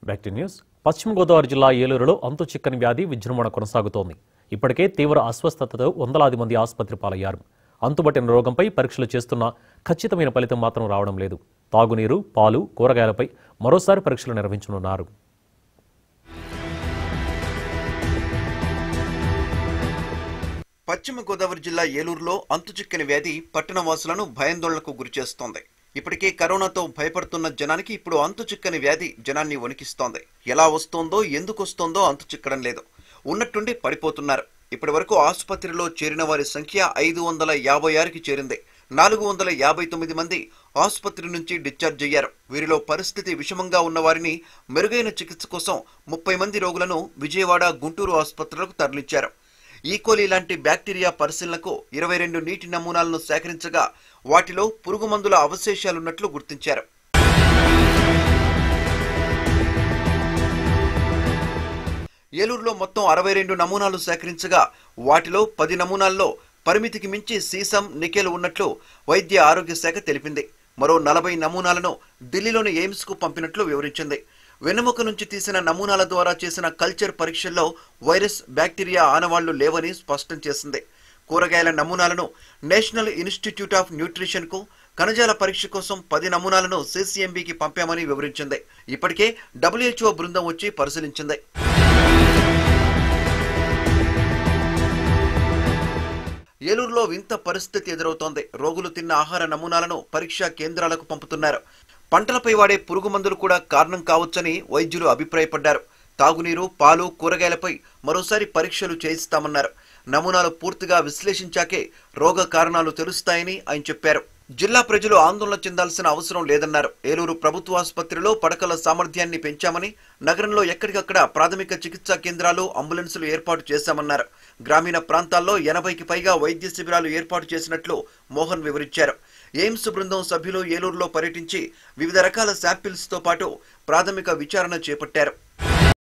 back to news పశ్చిమ గోదావరి జిల్లా ఏలూరులో అంతు చిక్కని వ్యాధి విజృంభణ కొనసాగుతోంది ఇప్పటికే తీవ్ర అస్వస్థతతో వందలాది మంది ఆసుపత్రి పాలయ్యారు అంతుబట్టిన రోగంపై పరీక్షలు చేస్తున్నా ఖచ్చితమైన ఫలితం మాత్రం రావడం లేదు తాగునీరు పాలు కూరగాయలపై మరోసారి పరీక్షలు నిర్వహించనున్నారు పశ్చిమ గోదావరి జిల్లా ఏలూరులో అంతుచిక్కని వ్యాధి పట్టణ వాసులను భయాందోళనకు గురిచేస్తోంది ఇప్పటికే కరోనాతో భయపడుతున్న జనానికి ఇప్పుడు అంతుచిక్కని వ్యాధి జనాన్ని వణికిస్తోంది ఎలా వస్తోందో ఎందుకు వస్తోందో అంతు చిక్కడం లేదు ఉన్నట్టుండి పడిపోతున్నారు ఇప్పటి వరకు ఆసుపత్రిలో చేరిన వారి సంఖ్య ఐదు వందల యాభై ఆరుకి చేరింది నాలుగు వందల యాభై తొమ్మిది మంది ఆసుపత్రి నుంచి డిశ్చార్జ్ అయ్యారు వీరిలో పరిస్థితి విషమంగా ఉన్న వారిని మెరుగైన చికిత్స కోసం ముప్పై మంది రోగులను విజయవాడ గుంటూరు ఆసుపత్రులకు తరలించారు ఈకోలి లాంటి బ్యాక్టీరియా పరిశీలనకు ఇరవై రెండు నీటి నమూనాలను సేకరించగా వాటిలో పురుగు మందుల అవశేషాలున్నట్లు గుర్తించారు ఏలూరులో మొత్తం అరవై రెండు నమూనాలు సేకరించగా వాటిలో పది నమూనాల్లో పరిమితికి మించి సీసం నికెల్ ఉన్నట్లు వైద్య ఆరోగ్య శాఖ తెలిపింది మరో నలభై నమూనాలను ఢిల్లీలోని ఎయిమ్స్ కు పంపినట్లు వివరించింది వెన్నెముక నుంచి తీసిన నమూనాల ద్వారా చేసిన కల్చర్ పరీక్షల్లో వైరస్ బ్యాక్టీరియా ఆనవాళ్లు లేవని స్పష్టం చేసింది కూరగాయల నమూనాలను నేషనల్ ఇన్స్టిట్యూట్ ఆఫ్ న్యూట్రిషన్ కు కణజాల పరీక్ష కోసం పది నమూనాలను సిసిఎంబికి పంపామని వివరించింది ఇప్పటికే డబ్ల్యూహెచ్ఓ బృందం వచ్చి పరిశీలించింది ఏలూరులో వింత పరిస్థితి ఎదురవుతోంది రోగులు తిన్న ఆహార నమూనాలను పరీక్షా కేంద్రాలకు పంపుతున్నారు పంటలపై వాడే పురుగు మందులు కూడా కారణం కావచ్చని వైద్యులు అభిప్రాయపడ్డారు తాగునీరు పాలు కూరగాయలపై మరోసారి పరీక్షలు చేయిస్తామన్నారు నమూనాలు పూర్తిగా విశ్లేషించాకే రోగ కారణాలు తెలుస్తాయని ఆయన చెప్పారు జిల్లా ప్రజలు ఆందోళన చెందాల్సిన అవసరం లేదన్నారు ఏలూరు ప్రభుత్వ ఆసుపత్రిలో పడకల సామర్థ్యాన్ని పెంచామని నగరంలో ఎక్కడికక్కడ ప్రాథమిక చికిత్సా కేంద్రాలు అంబులెన్సులు ఏర్పాటు చేశామన్నారు గ్రామీణ ప్రాంతాల్లో ఎనభైకి పైగా వైద్య శిబిరాలు ఏర్పాటు చేసినట్లు మోహన్ వివరించారు ఎయిమ్స్ బృందం సభ్యులు ఏలూరులో పర్యటించి వివిధ రకాల శాంపిల్స్ తో పాటు ప్రాథమిక విచారణ చేపట్టారు